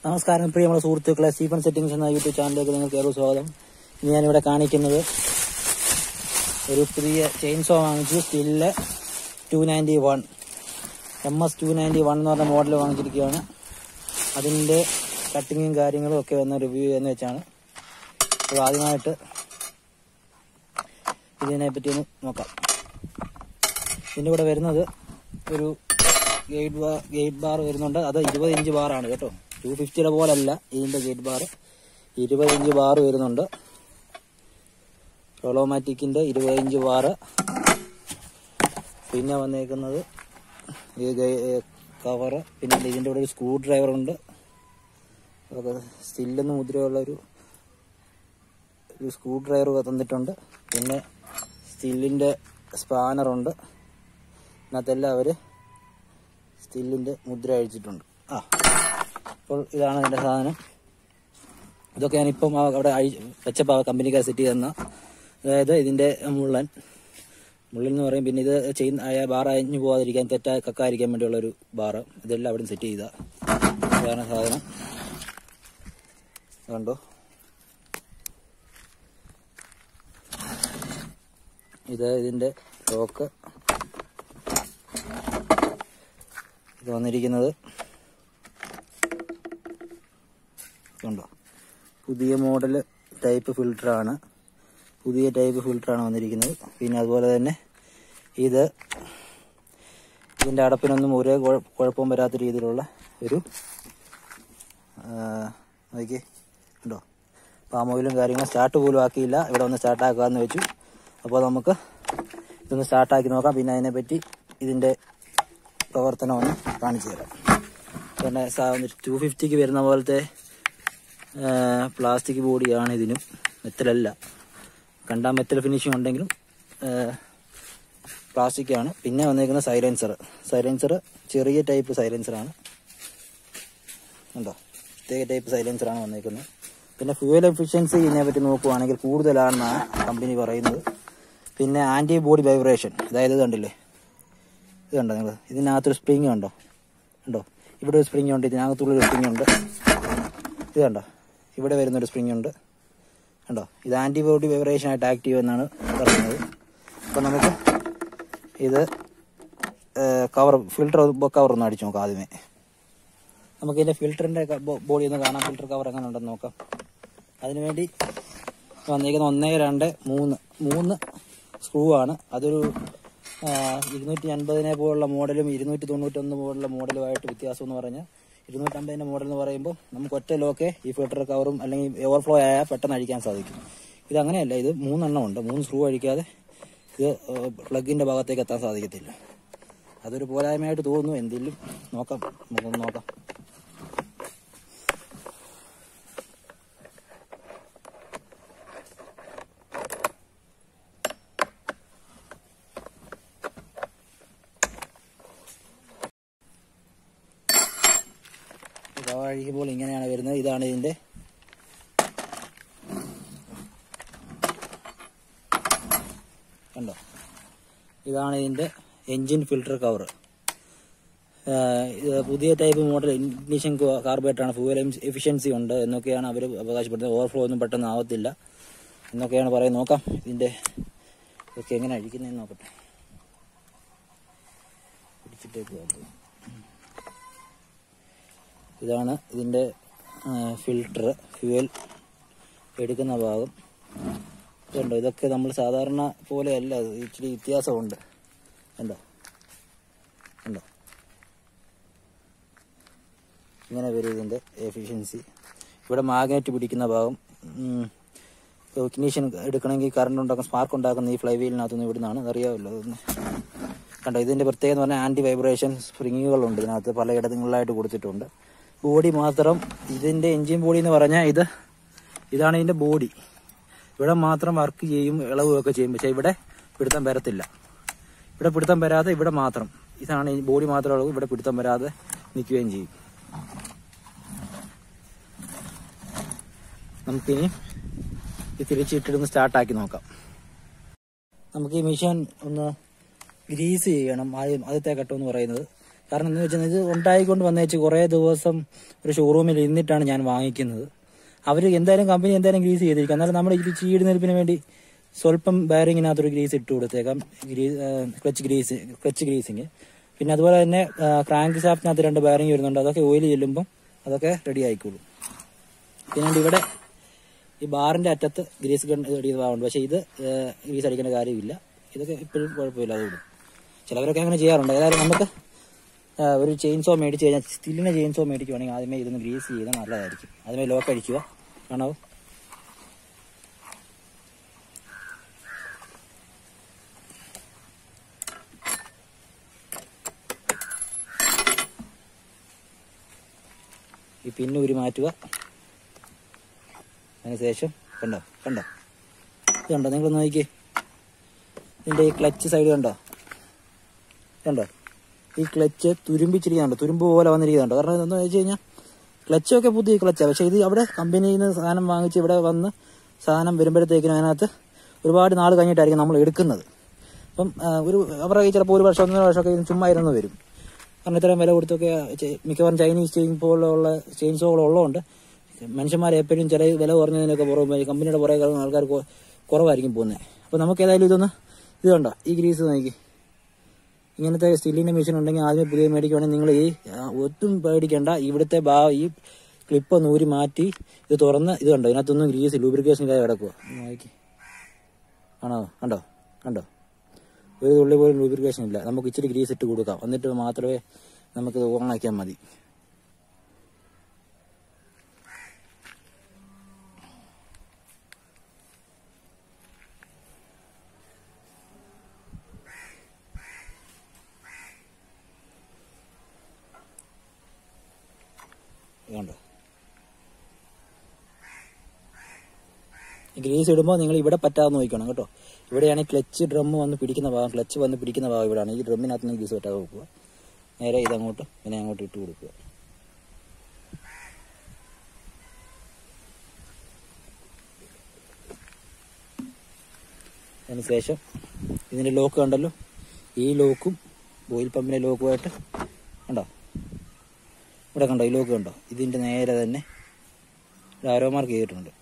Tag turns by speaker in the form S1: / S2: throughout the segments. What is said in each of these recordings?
S1: നമസ്കാരം പ്രിയമുള്ള സുഹൃത്തുക്കളെ സ്റ്റീഫൻ സെറ്റിംഗ്സ് എന്ന യൂട്യൂബ് ചാനലിലേക്ക് നിങ്ങൾക്ക് ഏറെ സ്വാഗതം ഇന്ന് ഞാനിവിടെ കാണിക്കുന്നത് ഒരു പുതിയ ചെയിൻസോ വാങ്ങിച്ചു Stihl two ninety one M S two ninety one എന്ന് പറഞ്ഞ മോഡൽ വാങ്ങിച്ചിരിക്കുകയാണ് അതിൻ്റെ കട്ടിങ്ങും കാര്യങ്ങളും ഒക്കെ ഒന്ന് റിവ്യൂ എന്ന് വെച്ചാണ് അപ്പോൾ ആദ്യമായിട്ട് ഇതിനെപ്പറ്റി ഒന്ന് നോക്കാം ഇതിൻ്റെ കൂടെ വരുന്നത് ഒരു ഗേറ്റ് ബാർ ഗേറ്റ് ബാർ വരുന്നുണ്ട് അത് ഇരുപത് ഇഞ്ച് ബാറാണ് കേട്ടോ ടു ഫിഫ്റ്റിയുടെ പോലല്ല ഇതിന്റെ ഗേറ്റ് ബാർ ഇരുപത് ഇഞ്ച് ബാർ വരുന്നുണ്ട് റോളോമാറ്റിക്കിന്റെ ഇരുപത് ഇഞ്ച് ബാറ് പിന്നെ വന്നേക്കുന്നത് ഈ കവറ് പിന്നെ ഇതിന്റെ കൂടെ ഒരു സ്ക്രൂ ഡ്രൈവർ ഉണ്ട് അതൊക്കെ സ്റ്റില്ലെന്ന് മുദ്രയുള്ള ഒരു ഒരു സ്ക്രൂ ഡ്രൈവർ തന്നിട്ടുണ്ട് പിന്നെ സ്റ്റില്ലിന്റെ സ്പാനറുണ്ട് ഇതിനകത്തെല്ലാം അവര് സ്റ്റില്ലിന്റെ മുദ്ര അഴിച്ചിട്ടുണ്ട് ആ അപ്പോൾ ഇതാണ് അതിന്റെ സാധനം ഇതൊക്കെ ഞാനിപ്പം ആ അവിടെ അഴി വെച്ചപ്പോൾ ആ കമ്പനിക്കാർ സെറ്റ് ചെയ്ത് തന്ന അതായത് ഇതിന്റെ മുള്ളൻ മുള്ളൻ എന്ന് പറയും പിന്നെ ഇത് ചെയ്യുന്ന ആയ ബാർ അഴിഞ്ഞു പോകാതിരിക്കാൻ തെറ്റാ കക്കാതിരിക്കാൻ വേണ്ടിയുള്ള ഒരു ബാറ് ഇതെല്ലാം അവിടെ സെറ്റ് ചെയ്ത ഇതാണ് സാധനം കണ്ടോ ഇത് ഇതിന്റെ ലോക്ക് ഇത് വന്നിരിക്കുന്നത് കണ്ടോ പുതിയ മോഡൽ ടൈപ്പ് ഫിൽറ്ററാണ് പുതിയ ടൈപ്പ് ഫിൽറ്ററാണ് വന്നിരിക്കുന്നത് പിന്നെ അതുപോലെ തന്നെ ഇത് ഇതിൻ്റെ അടപ്പിനൊന്നും ഒരേ കുഴ- കുഴപ്പവും വരാത്ത രീതിയിലുള്ള ഒരു നോക്കി ഉണ്ടോ പാം ഓയിലും കാര്യങ്ങളും സ്റ്റാർട്ട് പോലും ആക്കിയില്ല ഇവിടെ ഒന്ന് സ്റ്റാർട്ട് ആക്കാമെന്ന് വെച്ചു അപ്പോൾ നമുക്ക് ഇതൊന്ന് സ്റ്റാർട്ടാക്കി നോക്കാം പിന്നെ അതിനെപ്പറ്റി ഇതിൻ്റെ പ്രവർത്തനം ഒന്ന് കാണിച്ചു തരാം പിന്നെ ടു ഫിഫ്റ്റിക്ക് വരുന്ന പോലത്തെ പ്ലാസ്റ്റിക് ബോഡിയാണ് ഇതിനും മെറ്റലല്ല കണ്ടാൽ മെറ്റൽ ഫിനിഷിംഗ് ഉണ്ടെങ്കിലും പ്ലാസ്റ്റിക് ആണ് പിന്നെ വന്നേക്കുന്ന സൈലൻസർ സൈലൻസർ ചെറിയ ടൈപ്പ് സൈലൻസറാണ് ഉണ്ടോ പ്രത്യേക ടൈപ്പ് സൈലൻസറാണ് വന്നേക്കുന്നത് പിന്നെ ഫ്യൂവൽ എഫിഷ്യൻസി ഇതിനെ പറ്റി നോക്കുവാണെങ്കിൽ കൂടുതലാണെന്നാണ് കമ്പനി പറയുന്നത് പിന്നെ ആന്റി ബോഡി വൈബ്രേഷൻ അതായത് ഇത് കണ്ടില്ലേ ഇത് കണ്ടോ നിങ്ങൾ ഇതിനകത്തൊരു സ്പ്രിങ് കണ്ടോ ഉണ്ടോ ഇവിടെ ഒരു സ്പ്രിങ് ഉണ്ട് ഇതിനകത്തുള്ളൊരു സ്പ്രിങ് ഉണ്ട് ഇത് കണ്ടോ ഇവിടെ വരുന്നൊരു സ്പ്രിങ് ഉണ്ട് കണ്ടോ ഇത് ആൻറ്റിബോഡി വൈബ്രേഷൻ ആയിട്ട് ആക്റ്റീവ് എന്നാണ് പറയുന്നത് അപ്പം നമുക്ക് ഇത് കവർ ഫിൽറ്റർ കവർ ഒന്ന് അടിച്ചു നോക്കാം ആദ്യമേ നമുക്ക് ഇതിൻ്റെ ഫിൽറ്ററിൻ്റെ ബോഡി ഒന്ന് കാണാം ഫിൽറ്റർ കവർ എങ്ങനെ ഉണ്ടെന്ന് നോക്കാം അതിനുവേണ്ടി വന്നിരിക്കുന്ന ഒന്ന് രണ്ട് മൂന്ന് മൂന്ന് സ്ക്രൂ ആണ് അതൊരു ആ, ഇരുന്നൂറ്റി അൻപതിനെ പോലുള്ള മോഡലും ഇരുന്നൂറ്റി തൊണ്ണൂറ്റൊന്ന് പോലുള്ള മോഡലുമായിട്ട് വ്യത്യാസം എന്ന് പറഞ്ഞാൽ ഇരുന്നൂറ്റമ്പതിൻ്റെ മോഡൽ എന്ന് പറയുമ്പോൾ നമുക്ക് ഒറ്റ ലോക്കെ ഈ ഫിൽറ്റർ കവറും അല്ലെങ്കിൽ ഓവർഫ്ലോ ആയാൽ പെട്ടെന്ന് അഴിക്കാൻ സാധിക്കും ഇത് അങ്ങനെയല്ല ഇത് മൂന്നെണ്ണം ഉണ്ട് മൂന്ന് സ്ക്രൂ അഴിക്കാതെ ഇത് പ്ലഗിൻ്റെ ഭാഗത്തേക്ക് എത്താൻ സാധിക്കത്തില്ല അതൊരു പോരായ്മയായിട്ട് തോന്നുന്നു എന്തെങ്കിലും നോക്കാം നമുക്കൊന്ന് നോക്കാം ഇത് അഴിക്കുമ്പോൾ ഇങ്ങനെയാണ് വരുന്നത് ഇതാണ് ഇതിന്റെ കണ്ടോ ഇതാണ് ഇതിന്റെ എൻജിൻ ഫിൽട്ടർ കവർ ഇത് പുതിയ ടൈപ്പ് മോഡൽ ഇഗ്നിഷൻ കാർബേറ്റാണ് ഫ്യൂവൽ എഫിഷ്യൻസി ഉണ്ട് എന്നൊക്കെയാണ് അവർ അവകാശപ്പെടുന്നത് ഓവർഫ്ലോ ഒന്നും പെട്ടെന്ന് ആവത്തില്ല എന്നൊക്കെയാണ് പറയുന്നത് നോക്കാം ഇതിന്റെ ഇതൊക്കെ എങ്ങനെ അഴിക്കുന്നതെന്ന് നോക്കട്ടെ പിടിച്ചിട്ടേക്ക് പോകുന്നത് ഇതാണ് ഇതിൻ്റെ ഫിൽട്ടർ ഫ്യൂവൽ എടുക്കുന്ന ഭാഗം ഇതുണ്ടോ ഇതൊക്കെ നമ്മൾ സാധാരണ പോലെയല്ല ഇത് ഇച്ചിരി വ്യത്യാസമുണ്ട് കണ്ടോ കണ്ടോ ഇങ്ങനെ വരും ഇതിൻ്റെ എഫിഷ്യൻസി ഇവിടെ മാഗ്നറ്റ് പിടിക്കുന്ന ഭാഗം ഇഗ്നീഷൻ എടുക്കണമെങ്കിൽ കറണ്ട് ഉണ്ടാക്കുന്ന സ്പാർക്ക് ഉണ്ടാക്കുന്ന ഈ ഫ്ലൈ വീലിനകത്തുനിന്ന് ഇവിടുന്നാണ് അറിയാമല്ലോ അതൊന്ന് കണ്ടോ ഇതിന്റെ പ്രത്യേകത എന്ന് പറഞ്ഞാൽ ആന്റി വൈബ്രേഷൻ സ്പ്രിങ്ങുകളുണ്ട് ഇതിനകത്ത് പലയിടങ്ങളിലായിട്ട് കൊടുത്തിട്ടുണ്ട് ബോഡി മാത്രം ഇതിന്റെ എഞ്ചിൻ ബോഡി എന്ന് പറഞ്ഞാൽ ഇത് ഇതാണ് ഇതിന്റെ ബോഡി ഇവിടെ മാത്രം വർക്ക് ചെയ്യും ഇളവുമൊക്കെ ചെയ്യും പക്ഷെ ഇവിടെ പിടുത്തം വരത്തില്ല ഇവിടെ പിടുത്തം വരാതെ ഇവിടെ മാത്രം ഇതാണ് ഈ ബോഡി മാത്രം ഉള്ളത് ഇവിടെ പിടുത്തം വരാതെ നിൽക്കുകയും ചെയ്യും നമുക്കിനി ഇത് തിരിച്ചിട്ടിട്ടൊന്ന് സ്റ്റാർട്ടാക്കി നോക്കാം നമുക്ക് ഈ മെഷീൻ ഒന്ന് ഗ്രീസ് ചെയ്യണം ആദ്യം ആദ്യത്തെ ഘട്ടം എന്ന് പറയുന്നത് കാരണം എന്ന് വെച്ചാൽ ഇത് ഉണ്ടായിക്കൊണ്ട് വന്നേച്ച് കുറേ ദിവസം ഒരു ഷോറൂമിൽ ഇരുന്നിട്ടാണ് ഞാൻ വാങ്ങിക്കുന്നത് അവർ എന്തായാലും കമ്പനി എന്തായാലും ഗ്രീസ് ചെയ്തിരിക്കും എന്നാലും നമ്മൾ ഇത് ചീടുന്നതിന് വേണ്ടി സ്വല്പം ബയറിങ്ങിനകത്തൊരു ഗ്രീസ് ഇട്ട് കൊടുത്തേക്കാം grease clutch grease clutch greasing പിന്നെ അതുപോലെ തന്നെ ക്രാങ്ക് ഷാഫ്റ്റിനകത്ത് രണ്ട് ബയറിങ് വരുന്നുണ്ട് അതൊക്കെ ഓയിൽ ചെല്ലുമ്പം അതൊക്കെ റെഡി ആയിക്കോളും പിന്നെ ഇവിടെ ഈ ബാറിന്റെ അറ്റത്ത് ഗ്രീസ് ഗൺ അടിക്കുന്നതാവുണ്ട് പക്ഷെ ഇത് ഏഹ്, ഗ്രീസ് അടിക്കേണ്ട കാര്യമില്ല ഇതൊക്കെ ഇപ്പോഴും കുഴപ്പമില്ല അതുകൊണ്ട് ചിലവരൊക്കെ അങ്ങനെ ചെയ്യാറുണ്ട് ഏതായാലും നമുക്ക് ആ, ഒരു ചെയിൻസോ മേടിച്ച് കഴിഞ്ഞാൽ സ്റ്റില്ലിന് ചെയിൻസോ മേടിക്കുവാണെങ്കിൽ ആദ്യമേ ഇതൊന്ന് ഗ്രീസ് ചെയ്താൽ നല്ലതായിരിക്കും ആദ്യമേ ലോക്ക് അടിക്കുക കാണാവോ ഈ പിന്ന് ഉരി മാറ്റുക അതിനുശേഷം കണ്ടോ കണ്ടോ ഇത് കണ്ടോ നിങ്ങൾ നോക്കിക്കേ ഇതിൻ്റെ ഈ ക്ലച്ച് സൈഡ് കണ്ടോ കണ്ടോ ഈ ക്ലച്ച് തുരുമ്പിച്ചിരിക്കുന്നുണ്ട് തുരുമ്പ് പോലെ വന്നിരിക്കുന്നുണ്ട് കാരണം എന്താണെന്ന് വെച്ച് കഴിഞ്ഞാൽ ക്ലച്ചൊക്കെ പുതിയ ക്ലച്ചാണ് പക്ഷേ ഇത് അവിടെ കമ്പനിയിൽ നിന്ന് സാധനം വാങ്ങിച്ച് ഇവിടെ വന്ന് സാധനം വരുമ്പോഴത്തേക്കിനും അതിനകത്ത് ഒരുപാട് നാൾ കഴിഞ്ഞിട്ടായിരിക്കും നമ്മൾ എടുക്കുന്നത് അപ്പം ആ, ഒരു അവരുടെ കയ്യിൽ ചിലപ്പോൾ ഒരു വർഷം ഒന്നര വർഷമൊക്കെ ഇത് ചുമ്മാ ഇരുന്ന് വരും കാരണം ഇത്രയും വില കൊടുത്തൊക്കെ ചെ- മിക്കവാറും ചൈനീസ് ചെയിൻ പോലുള്ള ചെയിൻസോകൾ ഉള്ളതുകൊണ്ട് മനുഷ്യന്മാരെ എപ്പോഴും ചില വില കുറഞ്ഞതിനൊക്കെ പുറമെ ഈ കമ്പനിയുടെ പുറകെ കിടക്കുന്ന ആൾക്കാർ കൊ- കുറവായിരിക്കും പോകുന്നത് അപ്പോൾ നമുക്ക് ഏതായാലും ഇതൊന്ന് ഇത് കണ്ടോ ഈ ഗ്രീസ് നോക്കി ഇങ്ങനത്തെ സ്റ്റീലിന്റെ മെഷീൻ ഉണ്ടെങ്കിൽ ആദ്യം പുതിയ മേടിക്കുവാണെങ്കിൽ നിങ്ങൾ ഈ ആ, ഒട്ടും പേടിക്കേണ്ട ഇവിടുത്തെ ഭാ ഈ ക്ലിപ്പ് ഒന്ന് ഊരി മാറ്റി ഇത് തുറന്ന് ഇത് കണ്ടോ ഇതിനകത്തൊന്നും ഗ്രീസ് ലൂബ്രിക്കേഷൻ ഇല്ലാതെ കിടക്കുക നോക്കി ആണോ കണ്ടോ കണ്ടോ ഒരു തുള്ളി പോലും ലൂബ്രിക്കേഷൻ ഇല്ല നമുക്ക് ഇച്ചിരി ഗ്രീസ് ഇട്ട് കൊടുക്കാം എന്നിട്ട് മാത്രമേ നമുക്കിത് ഓണാക്കിയാൽ മതി ഇത് കണ്ടോ ഗ്രീസ് ഇടുമ്പോൾ നിങ്ങൾ ഇവിടെ പറ്റാതെ നോക്കണം കേട്ടോ ഇവിടെയാണ് ക്ലച്ച് ഡ്രം വന്ന് പിടിക്കുന്ന ഭാഗം ക്ലച്ച് വന്ന് പിടിക്കുന്ന ഭാഗം ഇവിടെയാണ് ഈ ഡ്രമ്മിനകത്ത് നിന്ന് ഗ്രീസ് പറ്റാതെ നോക്കുക നേരെ ഇതങ്ങോട്ട് പിന്നെ അങ്ങോട്ട് ഇട്ട് കൊടുക്കുക അതിനുശേഷം ഇതിന്റെ ലോക്ക് കണ്ടല്ലോ ഈ ലോക്കും ഓയിൽ പമ്പിന്റെ ലോക്കുമായിട്ട് കണ്ടോ ഇവിടെ കണ്ടോ ഈ ലോക്ക് കണ്ടോ ഇതിന്റെ നേരെ തന്നെ ഒരു ആരോ മാർക്ക് ചെയ്തിട്ടുണ്ട്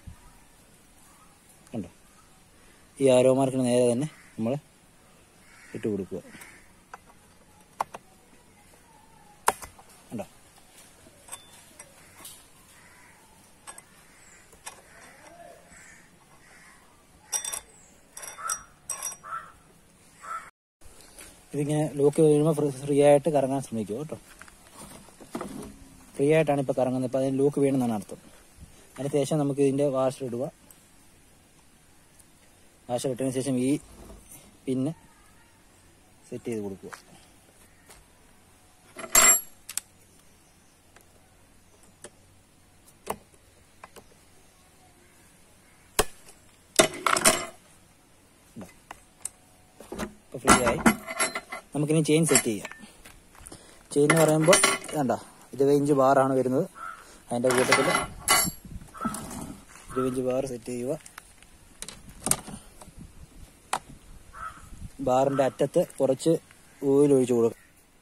S1: കണ്ടോ ഈ ആരോ മാർക്കിന് നേരെ തന്നെ നമ്മൾ ഇട്ട് കൊടുക്കുക കണ്ടോ ഇതിങ്ങനെ ലോക്ക് കഴിയുമ്പോൾ ഫ്രീ ആയിട്ട് കറങ്ങാൻ ശ്രമിക്കുക കേട്ടോ ഫ്രീ ആയിട്ടാണ് ഇപ്പോൾ കറങ്ങുന്നത് ഇപ്പോൾ അതിന് ലോക്ക് വേണമെന്നാണ് അർത്ഥം അതിന് ശേഷം നമുക്ക് ഇതിൻ്റെ വാഷർ ഇടുക വാഷർ ഇട്ടതിന് ശേഷം ഈ പിന്നെ സെറ്റ് ചെയ്ത് കൊടുക്കുക ഇപ്പോൾ ഫ്രീ ആയി നമുക്കിനി ചെയിൻ സെറ്റ് ചെയ്യാം ചെയിൻ എന്ന് പറയുമ്പോൾ കണ്ടോ ഇരുപത് ഇഞ്ച് ബാറാണ് വരുന്നത് അതിൻ്റെ കൂട്ടത്തിൽ ഇരുപത് ഇഞ്ച് ബാർ സെറ്റ് ചെയ്യുക ബാറിൻ്റെ അറ്റത്ത് കുറച്ച് ഓയിൽ ഒഴിച്ചു കൊടുക്കുക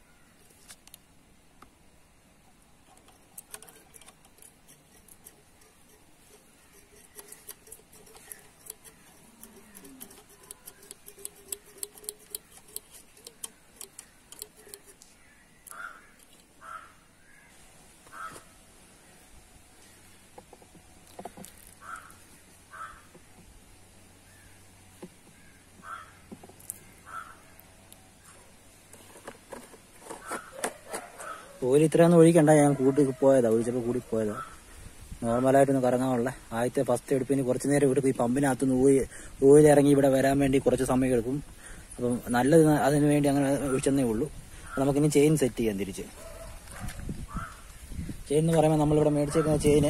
S1: ഓയിൽ ഇത്രയൊന്നും ഒഴിക്കണ്ട ഞാൻ കൂട്ടി പോയതാ ഒഴിച്ചപ്പോൾ കൂടി പോയതാ നോർമലായിട്ടൊന്ന് കറങ്ങാനുള്ള ആദ്യത്തെ ഫസ്റ്റ് എടുപ്പിന് കുറച്ച് നേരം എടുക്കും ഈ പമ്പിനകത്തുനിന്ന് ഓയിൽ ഓയിൽ ഇറങ്ങി ഇവിടെ വരാൻ വേണ്ടി കുറച്ച് സമയം എടുക്കും അപ്പം നല്ലത് അതിന് വേണ്ടി അങ്ങനെ ഒഴിച്ചെന്നേ ഉള്ളൂ അപ്പൊ നമുക്കിനി ചെയിൻ സെറ്റ് ചെയ്യാൻ തിരിച്ച് ചെയിൻ എന്ന് പറയുമ്പോൾ നമ്മളിവിടെ മേടിച്ചേക്കുന്ന ചെയിന്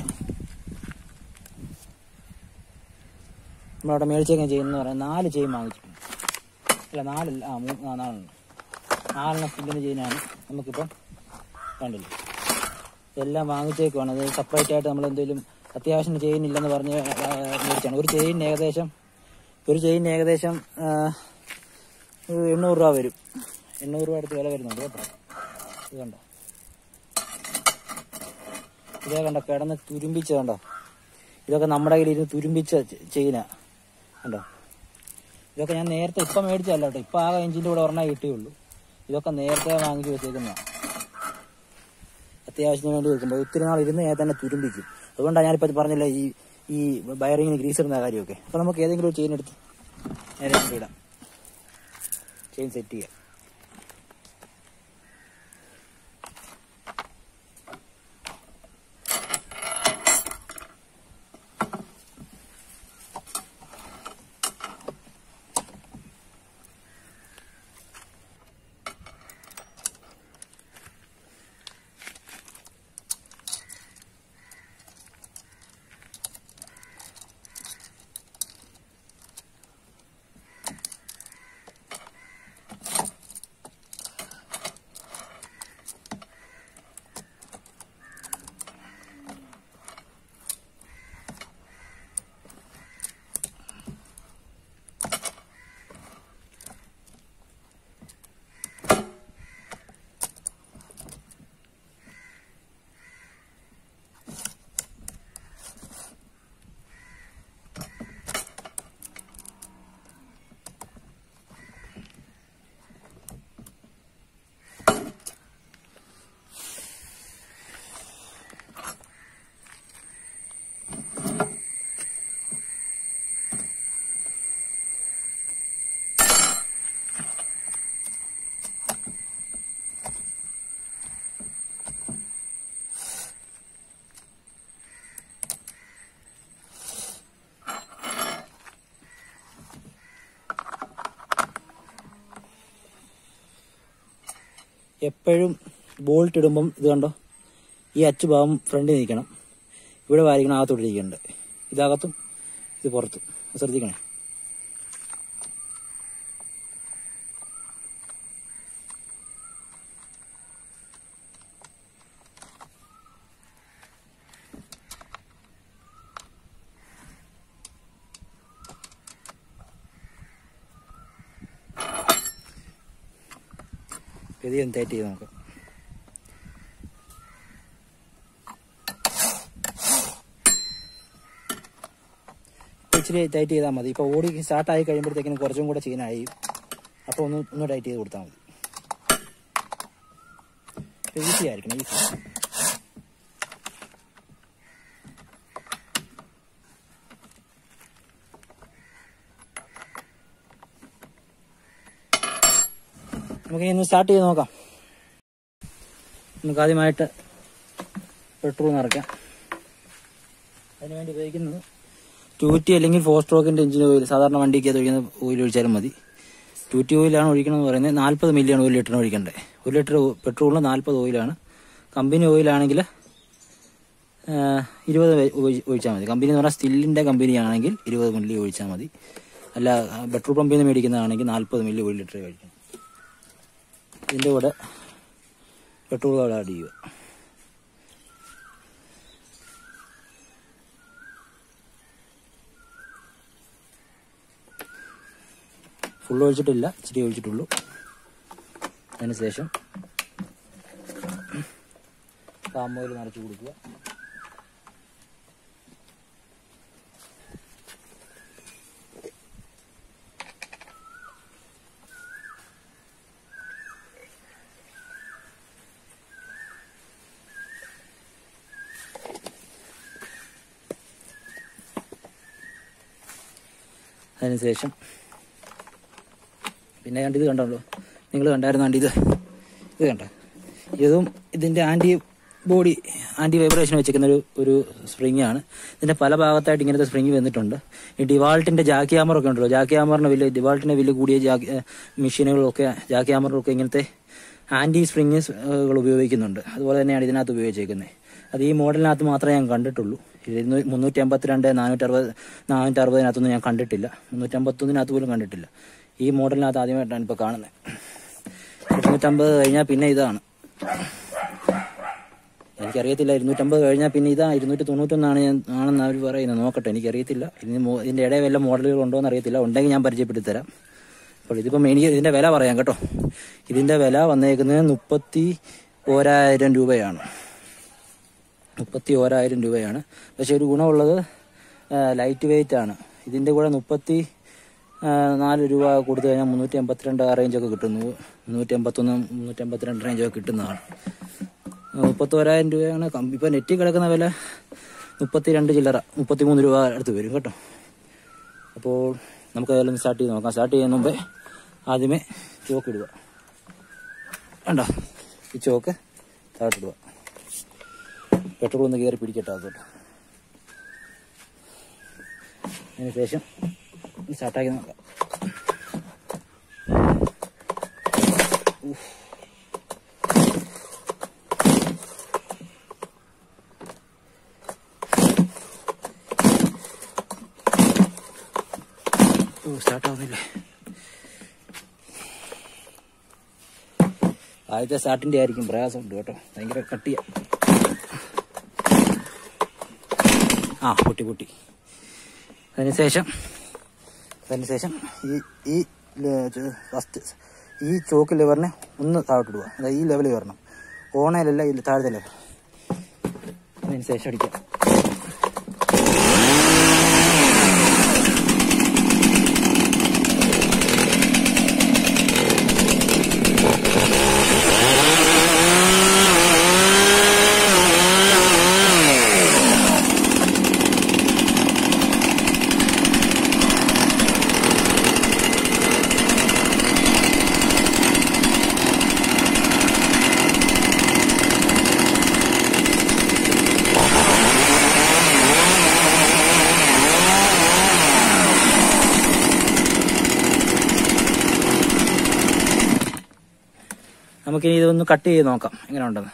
S1: നമ്മളവിടെ മേടിച്ചേക്കുന്ന ചെയിൻ എന്ന് പറയുന്നത് നാല് ചെയിൻ വാങ്ങിച്ചിട്ടുണ്ട് അല്ല നാലല്ല ആ മൂന്ന് ആ നാലെണ്ണം നാലെണ്ണം ഫുള്ളിൻ്റെ ചെയിനാണ് നമുക്കിപ്പം കണ്ടില്ലേ ഇതെല്ലാം വാങ്ങിച്ചേക്കുവാണ് അത് സെപ്പറേറ്റ് ആയിട്ട് നമ്മൾ എന്തെങ്കിലും അത്യാവശ്യം ചെയിൻ ഇല്ലെന്ന് പറഞ്ഞ് ആ, മേടിച്ചാണ് ഒരു ചെയിൻ ഏകദേശം ഒരു ചെയിൻ ഏകദേശം ആ, ഒരു എണ്ണൂറ് രൂപ വരും എണ്ണൂറ് രൂപ അടുത്ത് വില വരുന്നുണ്ട് കേട്ടോ ഇത് കണ്ടോ ഇതേ കണ്ടോ കിടന്ന് തുരുമ്പിച്ച കണ്ടോ ഇതൊക്കെ നമ്മുടെ കയ്യിൽ ഇരുന്ന് തുരുമ്പിച്ച ചെയിന കണ്ടോ ഇതൊക്കെ ഞാൻ നേരത്തെ ഇപ്പം മേടിച്ചല്ല കേട്ടോ ഇപ്പം ആകെ എഞ്ചിൻ്റെ കൂടെ ഒരെണ്ണം കിട്ടിയുള്ളൂ ഇതൊക്കെ നേരത്തെ വാങ്ങിച്ച് വെച്ചേക്കുന്നതാണ് അത്യാവശ്യത്തിന് വേണ്ടി വെക്കുമ്പോൾ ഒത്തിരി നാൾ ഇരുന്ന് ഞാൻ തന്നെ തുരുമ്പിക്കും അതുകൊണ്ടാണ് ഞാനിപ്പോൾ പറഞ്ഞില്ല ഈ ഈ ബയറിങ്ങിന് ഗ്രീസ് ഇടുന്ന കാര്യമൊക്കെ അപ്പോൾ നമുക്ക് ഏതെങ്കിലും ഒരു ചെയിൻ എടുത്ത് നേരെ ഇങ്ങോട്ട് ഇടാം ചെയിൻ സെറ്റ് ചെയ്യാം എപ്പോഴും ബോൾട്ട് ഇടുമ്പം ഇത് കണ്ടോ ഈ അച്ചു ഭാഗം ഫ്രണ്ടിൽ നിൽക്കണം ഇവിടെ വാരിക്കണം അകത്തോട്ട് ഇരിക്കുന്നുണ്ട് ഇതകത്തും ഇത് പുറത്തും ശ്രദ്ധിക്കണേ ഗതിയും തേറ്റ് ചെയ്ത് നോക്കാം ഇപ്പൊ ഇച്ചിരി ടൈറ്റ് ചെയ്താൽ മതി ഇപ്പോൾ ഓടി സ്റ്റാർട്ടായി കഴിയുമ്പോഴത്തേക്കിനും കുറച്ചും കൂടെ ചീനായി അപ്പോൾ ഒന്ന് ഒന്ന് ടൈറ്റ് ചെയ്ത് കൊടുത്താൽ മതി ഈസി ആയിരിക്കണം ഈസി നമുക്ക് ഇന്ന് സ്റ്റാർട്ട് ചെയ്ത് നോക്കാം നമുക്ക് ആദ്യമായിട്ട് പെട്രോൾ നിറയ്ക്കാം അതിനുവേണ്ടി ഉപയോഗിക്കുന്നത് ടൂറ്റി അല്ലെങ്കിൽ ഫോർ സ്ട്രോക്കിന്റെ എഞ്ചിൻ ഓയിൽ സാധാരണ വണ്ടിക്ക് അത് ഒഴിക്കുന്ന ഓയിൽ ഒഴിച്ചാലും മതി ടൂറ്റി ഓയിലാണ് ഒഴിക്കണമെന്ന് പറയുന്നത് നാൽപ്പത് മില്ലിയാണ് ഒരു ലിറ്ററിന് ഒഴിക്കേണ്ടത് ഒരു ലിറ്റർ പെട്രോളിന് നാൽപ്പത് ഓയിലാണ് കമ്പനി ഓയിലാണെങ്കിൽ ഇരുപത് ഒഴിച്ചാൽ മതി കമ്പനി എന്ന് പറഞ്ഞാൽ സ്റ്റില്ലിൻ്റെ കമ്പനിയാണെങ്കിൽ ഇരുപത് മില്ലി ഒഴിച്ചാൽ മതി അല്ല പെട്രോൾ പമ്പിൽ നിന്ന് മേടിക്കുന്നതാണെങ്കിൽ നാൽപ്പത് മില്ലി ഒരു ലിറ്റർ കഴിക്കണം ഇതിൻ്റെ കൂടെ പെട്രോൾ കൂടെ ആഡ് ചെയ്യുക ഫുൾ ഒഴിച്ചിട്ടില്ല ഇച്ചിരി ഒഴിച്ചിട്ടുള്ളൂ അതിനുശേഷം പാം ഓയിൽ നിറച്ച് കൊടുക്കുക അതിനുശേഷം പിന്നെ കണ്ട് ഇത് കണ്ടല്ലോ നിങ്ങൾ കണ്ടായിരുന്നു കണ്ട് ഇത് ഇത് കണ്ട ഇതും ഇതിൻ്റെ ആൻറ്റി ബോഡി ആൻറ്റി വൈബ്രേഷൻ വെച്ചിരിക്കുന്ന ഒരു ഒരു സ്പ്രിങ് ആണ് ഇതിൻ്റെ പല ഭാഗത്തായിട്ട് ഇങ്ങനത്തെ സ്പ്രിങ് വന്നിട്ടുണ്ട് ഈ ഡിവാൾട്ടിൻ്റെ ജാക്കി ഹാമറൊക്കെ ഉണ്ടല്ലോ ജാക്കി ഹാമറിന് വലിയ ഡിവാൾട്ടിൻ്റെ വലിയ കൂടിയ ജാക്കി മെഷീനുകളൊക്കെ ജാക്കി ഹാമറിലൊക്കെ ഇങ്ങനത്തെ ആൻറ്റി സ്പ്രിങ്ങുകൾ ഉപയോഗിക്കുന്നുണ്ട് അതുപോലെ തന്നെയാണ് ഇതിനകത്ത് ഉപയോഗിച്ചേക്കുന്നത് അത് ഈ മോഡലിനകത്ത് മാത്രമേ ഞാൻ കണ്ടിട്ടുള്ളൂ ഇരുന്നൂ മുന്നൂറ്റി അമ്പത്തിരണ്ട് നാനൂറ്ററുപത് നാനൂറ്ററുപതിനകത്തൊന്നും ഞാൻ കണ്ടിട്ടില്ല മുന്നൂറ്റമ്പത്തൊന്നിനകത്ത് പോലും കണ്ടിട്ടില്ല ഈ മോഡലിനകത്ത് ആദ്യമായിട്ടാണ് ഇപ്പോൾ കാണുന്നത് ഇരുന്നൂറ്റമ്പത് കഴിഞ്ഞാൽ പിന്നെ ഇതാണ് എനിക്കറിയത്തില്ല ഇരുന്നൂറ്റമ്പത് കഴിഞ്ഞാൽ പിന്നെ ഇതാ ഇരുന്നൂറ്റി തൊണ്ണൂറ്റൊന്നാണ് ഞാൻ ആണെന്ന് അവർ പറയുന്നത് നോക്കട്ടെ എനിക്കറിയത്തില്ല ഇനി മോ- ഇതിൻ്റെ ഇടയിൽ വല്ല മോഡലുകൾ ഉണ്ടോ എന്ന് അറിയത്തില്ല ഉണ്ടെങ്കിൽ ഞാൻ പരിചയപ്പെടുത്തി തരാം അപ്പോൾ ഇതിപ്പം എനിക്ക് ഇതിൻ്റെ വില പറയാം കേട്ടോ ഇതിൻ്റെ വില വന്നേക്കുന്നത് മുപ്പത്തി ഓരായിരം രൂപയാണ് മുപ്പത്തി ഓരായിരം രൂപയാണ് പക്ഷെ ഒരു ഗുണമുള്ളത് ആ, ലൈറ്റ് വെയിറ്റ് ആണ് ഇതിൻ്റെ കൂടെ മുപ്പത്തി ആ, നാല് രൂപ കൊടുത്തു കഴിഞ്ഞാൽ മുന്നൂറ്റി എൺപത്തിരണ്ട് ആ റേഞ്ചൊക്കെ കിട്ടുന്നു മുന്നൂറ്റി എൺപത്തൊന്ന് മുന്നൂറ്റി എൺപത്തിരണ്ട് റേഞ്ചൊക്കെ കിട്ടുന്നതാണ് മുപ്പത്തോരായിരം രൂപയാണ് കം- ഇപ്പം നെറ്റിൽ കിടക്കുന്ന വില മുപ്പത്തി രണ്ട് ചില്ലറ മുപ്പത്തി മൂന്ന് രൂപ അടുത്ത് വരും കേട്ടോ അപ്പോൾ നമുക്ക് അതെല്ലാം സ്റ്റാർട്ട് ചെയ്ത് നോക്കാം സ്റ്റാർട്ട് ചെയ്യുന്ന മുമ്പേ ആദ്യമേ ചോക്ക് ഇടുക കണ്ടോ ഈ ചോക്ക് താഴോട്ടിടുക പെട്രോൾ ഒന്ന് കയറി പിടിക്കട്ടെ അതോട്ട് അതിന് ശേഷം സ്റ്റാർട്ടാക്കി നോക്കാം ഓ സ്റ്റാർട്ടാവുന്നില്ലേ ആദ്യത്തെ സ്റ്റാർട്ടിന്റെ ആയിരിക്കും പ്രയാസമുണ്ട് കേട്ടോ ഭയങ്കര കട്ടിയ ആ പൊട്ടി പൊട്ടി അതിനുശേഷം അതിനുശേഷം ഈ ഈ ഫസ്റ്റ് ഈ ചോക്ക് ലിവറിനെ ഒന്ന് താഴോട്ട് ഇടുക അതായത് ഈ ലെവലിൽ വരണം ഓണയിലല്ല ഈ താഴത്തെ ലെവൽ അതിനുശേഷം അടിക്കാം നമുക്കിനി ഇതൊന്ന് കട്ട് ചെയ്ത് നോക്കാം എങ്ങനെ ഉണ്ടെന്ന്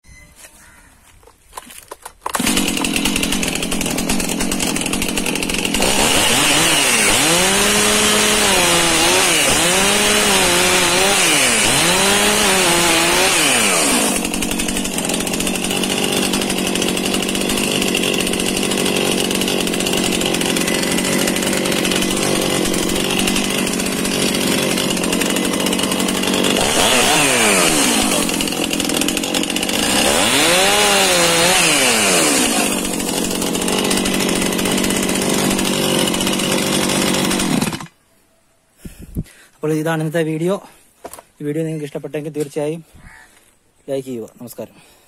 S1: അപ്പോൾ ഇതാണ് ഇന്നത്തെ വീഡിയോ ഈ വീഡിയോ നിങ്ങൾക്ക് ഇഷ്ടപ്പെട്ടെങ്കിൽ തീർച്ചയായും ലൈക്ക് ചെയ്യുക നമസ്കാരം